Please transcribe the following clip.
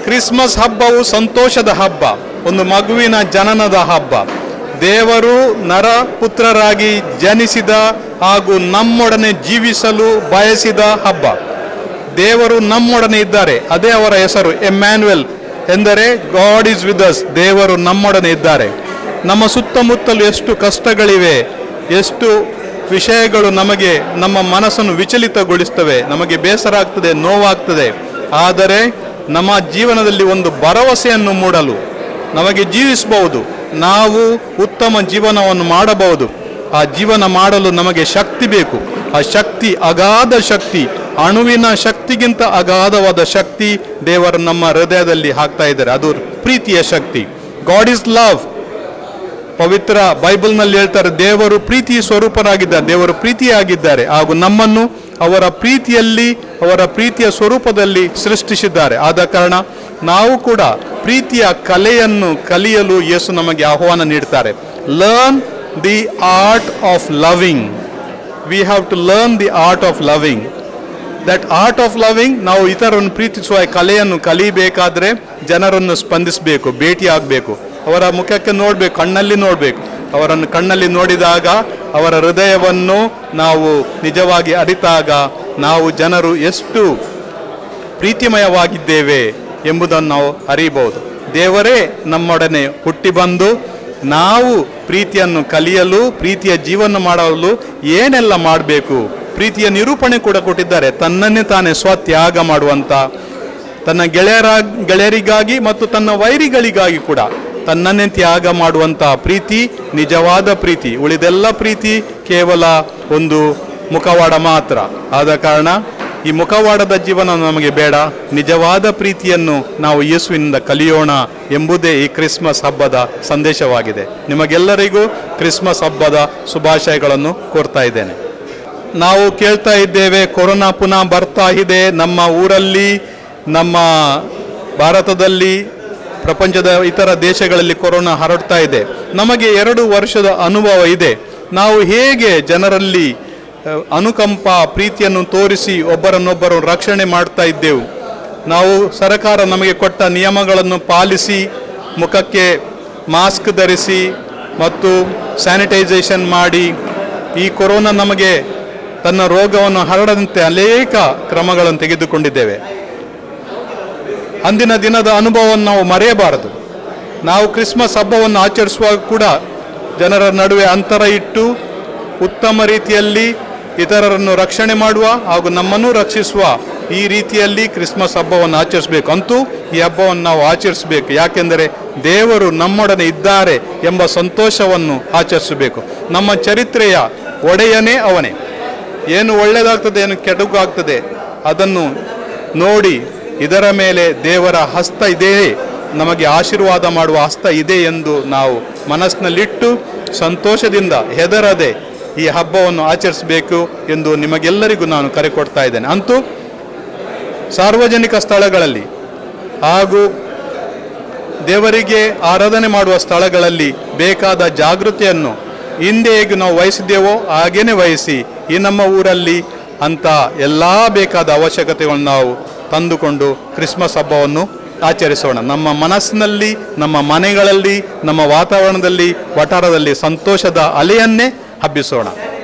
Christmas ಹಬ್ಬವು ಸಂತೋಷದ ಹಬ್ಬ ಒಂದು ಮಗುವಿನ ಜನನದ ಹಬ್ಬ ದೇವರು ನರಪುತ್ರರಾಗಿ ಜನಿಸಿದ ಹಾಗೂ ನಮ್ಮೊಡನೆ ಜೀವಿಸಲು ಬಯಸಿದ ಹಬ್ಬ ದೇವರು ನಮ್ಮೊಡನೆ ಇದ್ದಾರೆ ಅದೇ ಅವರ ಹೆಸರು ಎಮ್ಯಾನ್ಯುಯಲ್ ಎಂದರೆ ಗಾಡ್ ಈಸ್ ವಿತ್ ಅಸ್ ದೇವರು ನಮ್ಮೊಡನೆ ಇದ್ದಾರೆ ನಮ್ಮ ಸುತ್ತಮುತ್ತಲು ಎಷ್ಟು ಕಷ್ಟಗಳಿವೆ ಎಷ್ಟು ವಿಷಯಗಳು ನಮಗೆ ನಮ್ಮ ಮನಸ್ಸನ್ನು ವಿಚಲಿತಗೊಳಿಸ್ತವೆ ನಮಗೆ ಬೇಸರ ಆಗ್ತದೆ ನೋವಾಗ್ತದೆ ಆದರೆ ನಮ್ಮ ಜೀವನದಲ್ಲಿ ಒಂದು ಭರವಸೆಯನ್ನು ಮೂಡಲು ನಮಗೆ ಜೀವಿಸಬಹುದು ನಾವು ಉತ್ತಮ ಜೀವನವನ್ನು ಮಾಡಬಹುದು ಆ ಜೀವನ ಮಾಡಲು ನಮಗೆ ಶಕ್ತಿ ಬೇಕು ಆ ಶಕ್ತಿ ಅಗಾಧ ಶಕ್ತಿ ಅಣುವಿನ ಶಕ್ತಿಗಿಂತ ಅಗಾಧವಾದ ಶಕ್ತಿ ದೇವರು ನಮ್ಮ ಹೃದಯದಲ್ಲಿ ಹಾಕ್ತಾ ಇದ್ದಾರೆ ಅದು ಪ್ರೀತಿಯ ಶಕ್ತಿ ಗಾಡ್ ಇಸ್ ಲವ್ ಪವಿತ್ರ ಬೈಬಲ್ನಲ್ಲಿ ಹೇಳ್ತಾರೆ ದೇವರು ಪ್ರೀತಿ ಸ್ವರೂಪರಾಗಿದ್ದಾರೆ ದೇವರು ಪ್ರೀತಿಯಾಗಿದ್ದಾರೆ ಹಾಗೂ ನಮ್ಮನ್ನು ಅವರ ಪ್ರೀತಿಯಲ್ಲಿ ಅವರ ಪ್ರೀತಿಯ ಸ್ವರೂಪದಲ್ಲಿ ಸೃಷ್ಟಿಸಿದ್ದಾರೆ ಆದ ಕಾರಣ ನಾವು ಕೂಡ ಪ್ರೀತಿಯ ಕಲೆಯನ್ನು ಕಲಿಯಲು ಯೇಸು ನಮಗೆ ಆಹ್ವಾನ ನೀಡ್ತಾರೆ learn the art of loving we have to learn the art of loving that art of loving ನಾವು ಇತರರನ್ನು ಪ್ರೀತಿಸುವ ಕಲೆಯನ್ನು ಕಲಿಬೇಕಾದ್ರೆ ಜನರನ್ನು ಸ್ಪಂದಿಸಬೇಕು ಭೇಟಿ ಆಗಬೇಕು ಅವರ ಮುಖಕ್ಕೆ ನೋಡಬೇಕು ಕಣ್ಣಲ್ಲಿ ನೋಡಬೇಕು ಅವರನ್ನು ಕಣ್ಣಲ್ಲಿ ನೋಡಿದಾಗ ಅವರ ಹೃದಯವನ್ನು ನಾವು ನಿಜವಾಗಿ ಅರಿತಾಗ ನಾವು ಜನರು ಎಷ್ಟು ಪ್ರೀತಿಮಯವಾಗಿದ್ದೇವೆ ಎಂಬುದನ್ನು ನಾವು ಅರಿಯಬಹುದು ದೇವರೇ ನಮ್ಮೊಡನೆ ಹುಟ್ಟಿ ಬಂದು ನಾವು ಪ್ರೀತಿಯನ್ನು ಕಲಿಯಲು ಪ್ರೀತಿಯ ಜೀವನ ಮಾಡಲು ಏನೆಲ್ಲ ಮಾಡಬೇಕು ಪ್ರೀತಿಯ ನಿರೂಪಣೆ ಕೂಡ ಕೊಟ್ಟಿದ್ದಾರೆ ತನ್ನನ್ನೇ ತಾನೇ ಸ್ವತ್ಯಾಗ ಮಾಡುವಂತ ತನ್ನ ಗೆಳೆಯರ ಗೆಳೆಯರಿಗಾಗಿ ಮತ್ತು ತನ್ನ ವೈರಿಗಳಿಗಾಗಿ ಕೂಡ ತನ್ನನ್ನೇ ತ್ಯಾಗ ಮಾಡುವಂತ ಪ್ರೀತಿ ನಿಜವಾದ ಪ್ರೀತಿ ಉಳಿದೆಲ್ಲ ಪ್ರೀತಿ ಕೇವಲ ಒಂದು ಮುಖವಾಡ ಮಾತ್ರ ಆದ ಕಾರಣ ಈ ಮುಖವಾಡದ ಜೀವನ ನಮಗೆ ಬೇಡ ನಿಜವಾದ ಪ್ರೀತಿಯನ್ನು ನಾವು ಯೇಸುವಿನಿಂದ ಕಲಿಯೋಣ ಎಂಬುದೇ ಈ ಕ್ರಿಸ್ಮಸ್ ಹಬ್ಬದ ಸಂದೇಶವಾಗಿದೆ ನಿಮಗೆಲ್ಲರಿಗೂ ಕ್ರಿಸ್ಮಸ್ ಹಬ್ಬದ ಶುಭಾಶಯಗಳನ್ನು ಕೋರ್ತಾ ಇದ್ದೇನೆ ನಾವು ಕೇಳ್ತಾ ಇದ್ದೇವೆ ಕೊರೋನಾ ಪುನಃ ಬರ್ತಾ ಇದೆ ನಮ್ಮ ಊರಲ್ಲಿ ನಮ್ಮ ಭಾರತದಲ್ಲಿ ಪ್ರಪಂಚದ ಇತರ ದೇಶಗಳಲ್ಲಿ ಕೊರೋನಾ ಹರಡ್ತಾ ಇದೆ ನಮಗೆ ಎರಡು ವರ್ಷದ ಅನುಭವ ಇದೆ ನಾವು ಹೇಗೆ ಜನರಲ್ಲಿ ಅ, ಅನುಕಂಪ ಪ್ರೀತಿಯನ್ನು ತೋರಿಸಿ ಒಬ್ಬರನ್ನೊಬ್ಬರು ರಕ್ಷಣೆ ಮಾಡ್ತಾ ಇದ್ದೆವು ನಾವು ಸರ್ಕಾರ ನಮಗೆ ಕೊಟ್ಟ ನಿಯಮಗಳನ್ನು ಪಾಲಿಸಿ ಮುಖಕ್ಕೆ ಮಾಸ್ಕ್ ಧರಿಸಿ ಮತ್ತು ಸ್ಯಾನಿಟೈಸೇಷನ್ ಮಾಡಿ ಈ ಕೊರೋನಾ ನಮಗೆ ತನ್ನ ರೋಗವನ್ನು ಹರಡದಂತೆ ಅನೇಕ ಕ್ರಮಗಳನ್ನು ತೆಗೆದುಕೊಂಡಿದ್ದೇವೆ ಅಂದಿನ ದಿನದ ಅನುಭವವನ್ನು ನಾವು ಮರೆಯಬಾರದು ನಾವು ಕ್ರಿಸ್ಮಸ್ ಹಬ್ಬವನ್ನು ಆಚರಿಸುವಾಗ ಕೂಡ ಜನರ ನಡುವೆ ಅಂತರ ಇಟ್ಟು ಉತ್ತಮ ರೀತಿಯಲ್ಲಿ ಇತರರನ್ನು ರಕ್ಷಣೆ ಮಾಡುವ ಹಾಗೂ ನಮ್ಮನ್ನು ರಕ್ಷಿಸುವ ಈ ರೀತಿಯಲ್ಲಿ ಕ್ರಿಸ್ಮಸ್ ಹಬ್ಬವನ್ನು ಆಚರಿಸಬೇಕು ಅಂತೂ ಈ ಹಬ್ಬವನ್ನು ನಾವು ಆಚರಿಸಬೇಕು ಯಾಕೆಂದರೆ ದೇವರು ನಮ್ಮೊಡನೆ ಇದ್ದಾರೆ ಎಂಬ ಸಂತೋಷವನ್ನು ಆಚರಿಸಬೇಕು ನಮ್ಮ ಚರಿತ್ರೆಯ ಒಡೆಯನೇ ಅವನೇ ಏನು ಒಳ್ಳೆಯದಾಗ್ತದೆ ಏನು ಕೆಡುಕಾಗ್ತದೆ ಅದನ್ನು ನೋಡಿ ಇದರ ಮೇಲೆ ದೇವರ ಹಸ್ತ ಇದೆಯೇ ನಮಗೆ ಆಶೀರ್ವಾದ ಮಾಡುವ ಹಸ್ತ ಇದೆ ಎಂದು ನಾವು ಮನಸ್ಸಿನಲ್ಲಿಟ್ಟು ಸಂತೋಷದಿಂದ ಹೆದರದೆ ಈ ಹಬ್ಬವನ್ನು ಆಚರಿಸಬೇಕು ಎಂದು ನಿಮಗೆಲ್ಲರಿಗೂ ನಾನು ಕರೆ ಕೊಡ್ತಾ ಇದ್ದೇನೆ ಅಂತೂ ಸಾರ್ವಜನಿಕ ಸ್ಥಳಗಳಲ್ಲಿ ಹಾಗೂ ದೇವರಿಗೆ ಆರಾಧನೆ ಮಾಡುವ ಸ್ಥಳಗಳಲ್ಲಿ ಬೇಕಾದ ಜಾಗೃತಿಯನ್ನು ಹಿಂದೆ ಹೇಗೆ ನಾವು ವಹಿಸಿದ್ದೇವೋ ಹಾಗೇನೆ ವಹಿಸಿ ಈ ನಮ್ಮ ಊರಲ್ಲಿ ಅಂತ ಎಲ್ಲ ಬೇಕಾದ ಅವಶ್ಯಕತೆಗಳನ್ನು ನಾವು ತಂದುಕೊಂಡು ಕ್ರಿಸ್ಮಸ್ ಹಬ್ಬವನ್ನು ಆಚರಿಸೋಣ ನಮ್ಮ ಮನಸ್ಸಿನಲ್ಲಿ ನಮ್ಮ ಮನೆಗಳಲ್ಲಿ ನಮ್ಮ ವಾತಾವರಣದಲ್ಲಿ ವಠಾರದಲ್ಲಿ ಸಂತೋಷದ ಅಲೆಯನ್ನೇ ಹಬ್ಬಿಸೋಣ